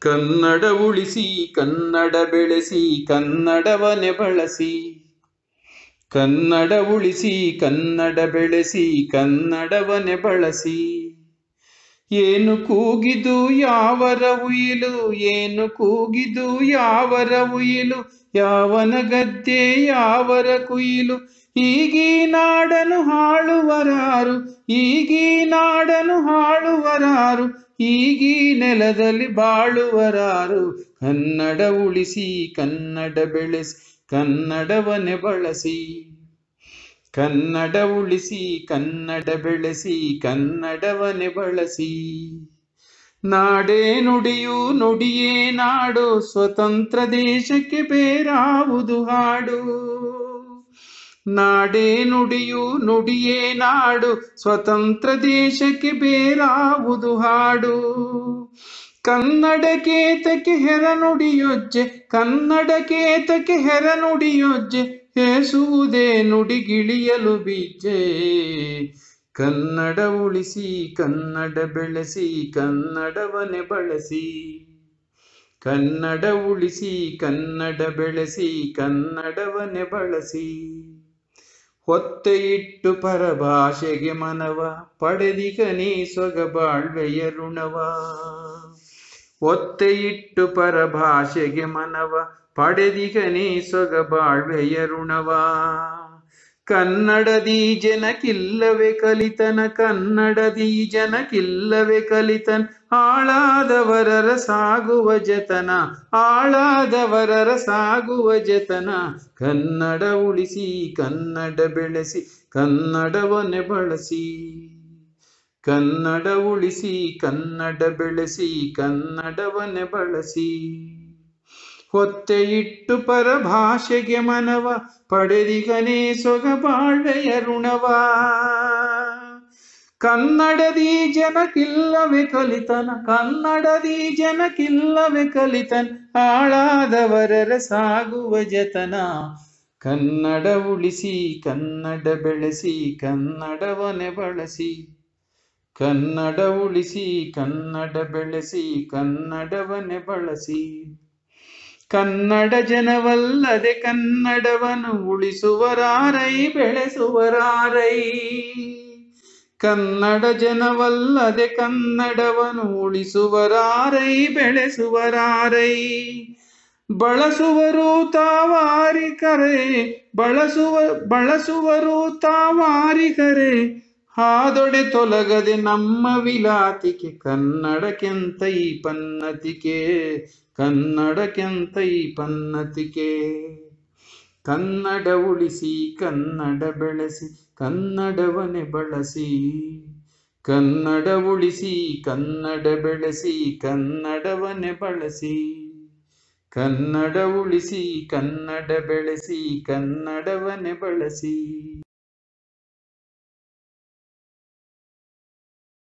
ಕನ್ನಡ ಉಳಿಸಿ ಕನ್ನಡ ಬೆಳೆಸಿ ಕನ್ನಡವನೆ ಬಳಸಿ ಕನ್ನಡ ಉಳಿಸಿ ಕನ್ನಡ ಬೆಳೆಸಿ ಕನ್ನಡವನೆ ಬಳಸಿ ಏನು ಕೂಗಿದು ಯಾವರ ಉಯಿಲು ಏನು ಕೂಗಿದು ಯಾವರ ಉಯಿಲು ಯಾವನ ಗದ್ದೆ ಯಾವರ ಕುಯಿಲು ಈಗೀ ನಾಡನು ಹಾಳುವರಾರು ಈಗೀ ನಾಡನು ಹಾಳುವರಾರು ಈಗೀ ನೆಲದಲ್ಲಿ ಬಾಳುವರಾರು ಕನ್ನಡ ಉಳಿಸಿ ಕನ್ನಡ ಬೆಳೆಸಿ ಕನ್ನಡವನ್ನೇ ಬಳಸಿ ಕನ್ನಡ ಉಳಿಸಿ ಕನ್ನಡ ಬೆಳೆಸಿ ಕನ್ನಡವನ್ನೇ ಬಳಸಿ ನಾಡೇ ನುಡಿಯು ನುಡಿಯೇ ನಾಡು ಸ್ವತಂತ್ರ ದೇಶಕ್ಕೆ ಬೇರಾವುದು ಹಾಡು ನಾಡೇ ನುಡಿಯು ನುಡಿಯೇ ನಾಡು ಸ್ವತಂತ್ರ ದೇಶಕ್ಕೆ ಬೇರಾವುದು ಹಾಡು ಕನ್ನಡ ಕೇತಕ್ಕೆ ಹೆರನುಡಿಯೊಜ್ಜೆ ಕನ್ನಡ ಕೇತಕ್ಕೆ ಹೆರನುಡಿಯೊಜ್ಜೆ ಹೇಸುವುದೇ ನುಡಿಗಿಳಿಯಲು ಬಿಜ್ಜೆ ಕನ್ನಡ ಉಳಿಸಿ ಕನ್ನಡ ಬೆಳೆಸಿ ಕನ್ನಡವನ್ನೇ ಬಳಸಿ ಕನ್ನಡ ಉಳಿಸಿ ಕನ್ನಡ ಬೆಳೆಸಿ ಕನ್ನಡವನ್ನೇ ಬಳಸಿ ಹೊತ್ತೆ ಇಟ್ಟು ಪರಭಾಷೆಗೆ ಮನವ ಪಡೆದಿಗನೇ ಸೊಗಬಾಳ್ವೆಯ ಋಣವ ಒತ್ತೆ ಇಟ್ಟು ಪರಭಾಷೆಗೆ ಮನವ ಪಡೆದಿಗನೇ ಸೊಗಬಾಳ್ವೆಯ ಋಣವ ಕನ್ನಡದಿ ಜನಕ್ಕಿಲ್ಲವೇ ಕಲಿತನ ಕನ್ನಡದಿ ಜನಕ್ಕಿಲ್ಲವೇ ಕಲಿತನ ಆಳಾದವರರ ಸಾಗುವ ಜತನ ಆಳಾದವರರ ಸಾಗುವ ಜತನ ಕನ್ನಡ ಉಳಿಸಿ ಕನ್ನಡ ಬೆಳೆಸಿ ಕನ್ನಡವನ್ನೇ ಬಳಸಿ ಕನ್ನಡ ಉಳಿಸಿ ಕನ್ನಡ ಬೆಳೆಸಿ ಕನ್ನಡವನ್ನೇ ಬಳಸಿ ಹೊತ್ತೆ ಇಟ್ಟು ಪರಭಾಷೆಗೆ ಮನವ ಪಡೆದಿಗನೇ ಸೊಗಬಾಳ್ವೆಯ ಋಣವ ಕನ್ನಡದಿ ಜನಕ್ಕಿಲ್ಲವೇ ಕಲಿತನ ಕನ್ನಡದಿ ಜನಕ್ಕಿಲ್ಲವೇ ಕಲಿತನ ಆಳಾದವರರ ಸಾಗುವ ಜತನ ಕನ್ನಡ ಉಳಿಸಿ ಕನ್ನಡ ಬೆಳೆಸಿ ಕನ್ನಡವನ್ನೇ ಬಳಸಿ ಕನ್ನಡ ಉಳಿಸಿ ಕನ್ನಡ ಬೆಳೆಸಿ ಕನ್ನಡವನ್ನೇ ಬಳಸಿ ಕನ್ನಡ ಜನವಲ್ಲದೆ ಕನ್ನಡವನ್ನು ಉಳಿಸುವರಾರೈ ಬೆಳೆಸುವರಾರೈ ಕನ್ನಡ ಜನವಲ್ಲದೆ ಕನ್ನಡವನ್ನು ಉಳಿಸುವರಾರೈ ಬೆಳೆಸುವರಾರೈ ಬಳಸುವರು ತಾವಾರಿಕರೆ ಬಳಸುವ ಬಳಸುವರು ತಾವಾರಿಕರೆ ಹಾದೊಡೆ ತೊಲಗದೆ ನಮ್ಮ ವಿಲಾತಿಕೆ ಕನ್ನಡಕ್ಕೆಂತ ಈ ಪನ್ನತಿಕೆ ಕನ್ನಡಕ್ಕೆಂತ ಈ ಪನ್ನತಿಕೆ ಕನ್ನಡ ಉಳಿಸಿ ಕನ್ನಡ ಬೆಳೆಸಿ ಕನ್ನಡವನ್ನೇ ಬಳಸಿ ಕನ್ನಡ ಉಳಿಸಿ ಕನ್ನಡ ಬೆಳೆಸಿ ಕನ್ನಡವನ್ನೇ ಬಳಸಿ ಕನ್ನಡ ಉಳಿಸಿ ಕನ್ನಡ ಬೆಳೆಸಿ ಕನ್ನಡವನ್ನೇ ಬಳಸಿ